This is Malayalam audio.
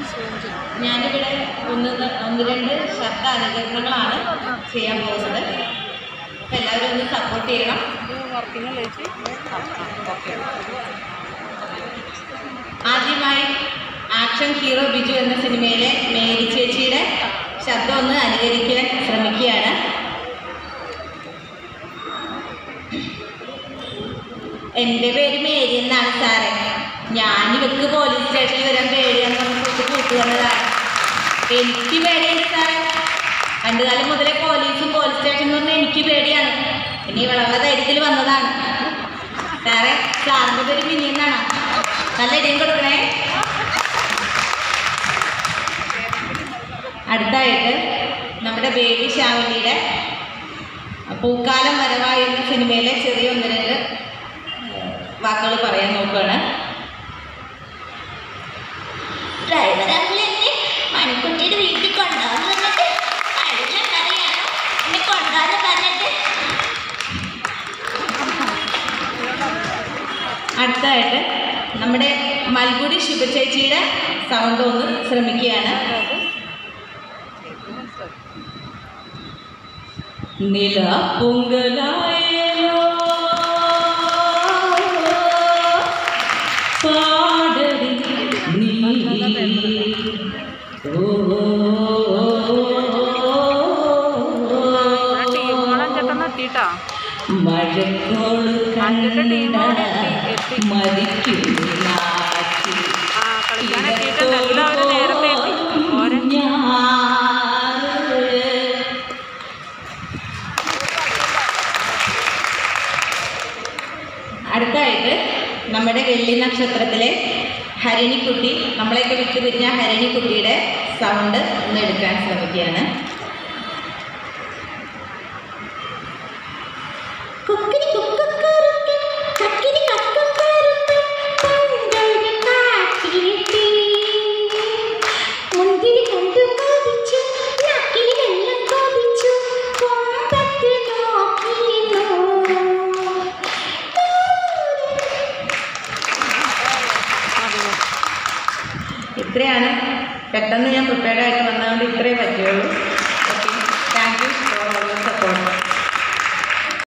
ഞാനിവിടെ ഒന്ന് ന- ഒന്ന് രണ്ട് ശബ്ദ അനുകരണങ്ങളാണ് ചെയ്യാൻ പോകുന്നത് അപ്പം എല്ലാവരും ഒന്ന് സപ്പോർട്ട് ചെയ്യണം ആദ്യമായി ആക്ഷൻ ഹീറോ ബിജു എന്ന സിനിമയിലെ മേരി ചേച്ചിയുടെ ശബ്ദം ഒന്ന് അനുകരിക്കാൻ ശ്രമിക്കുകയാണ് എൻ്റെ പേര് മേരി എന്നാണ് സാറേ ഞാൻ ഇവക്ക് പോലീസ് സ്റ്റേഷനിൽ വരാൻ പേടിയാന്ന് പറഞ്ഞിട്ട് കൂട്ടു വന്നതാണ് എനിക്ക് പേടിയുണ്ട് സാറേ പണ്ടുകാലം മുതലേ പോലീസും പോലീസ് സ്റ്റേഷൻ എന്ന് പറഞ്ഞാൽ എനിക്ക് പേടിയാണ് പിന്നെ ഇവളുള്ള ധൈര്യത്തിൽ വന്നതാണ് സാറേ സാറിൻ്റെ പേര് മിനി എന്നാണ് നല്ല ഇടിയും കൊടുക്കണേ അടുത്തായിട്ട് നമ്മുടെ ബേബി ശ്യാമിലിയുടെ പൂക്കാലം വരവായി എന്ന സിനിമയിലെ ചെറിയ ഒന്ന് രണ്ട് വാക്കുകൾ പറയാൻ നോക്കുകയാണ് ഡ്രൈവർ അങ്കിൾ എന്നെ മണിക്കുട്ടിയുടെ വീട്ടിൽ കൊണ്ടുപോകാൻ പറഞ്ഞിട്ട് കടലിലറിയാണോ എന്നെ കൊണ്ടുപോകാൻ പറഞ്ഞിട്ട് അടുത്തതായിട്ട് നമ്മുടെ മൽഗുടി ശുഭചേച്ചിയുടെ സൗണ്ട് ഒന്ന് ശ്രമിക്കുകയാണ് നില പൊങ്കലായല്ലോ പാടടി നീ എത്തിട്ടാ മഴക്കോള് അഞ്ചെട്ട് ടീമോടെ എത്തി- എത്തി. മരിക്കുന്ന ആ കളിക്കാൻ എത്തിയിട്ടുണ്ട് എല്ലാവരും നേരത്തെ എത്തി ഓരോ അടുത്തായിട്ട് നമ്മുടെ വെള്ളി നക്ഷത്രത്തിലെ ഹരിണിക്കുട്ടി നമ്മളെയൊക്കെ വിട്ടു പിരിഞ്ഞ ഹരിണിക്കുട്ടിയുടെ സൗണ്ട് ഒന്ന് എടുക്കാൻ ശ്രമിക്കുകയാണ് കുക്കിരി കുക്കുക്കുറുക്ക്, കക്കിരി കക്കുക്കുറുക്ക്, പണ്ടൊരു കാട്ടിലെത്തി. മുന്തിരി കണ്ടു കൊതിച്ചു, നാക്കിൽ വെള്ളം കൊതിച്ചു, കൊമ്പത്ത് നോക്കിയിരുന്നു. ഇത്രയാണ് പെട്ടെന്ന് ഞാൻ പ്രിപ്പയർഡ് ആയിട്ട് വന്നതുകൊണ്ട് ഇത്രേ പറ്റുള്ളൂ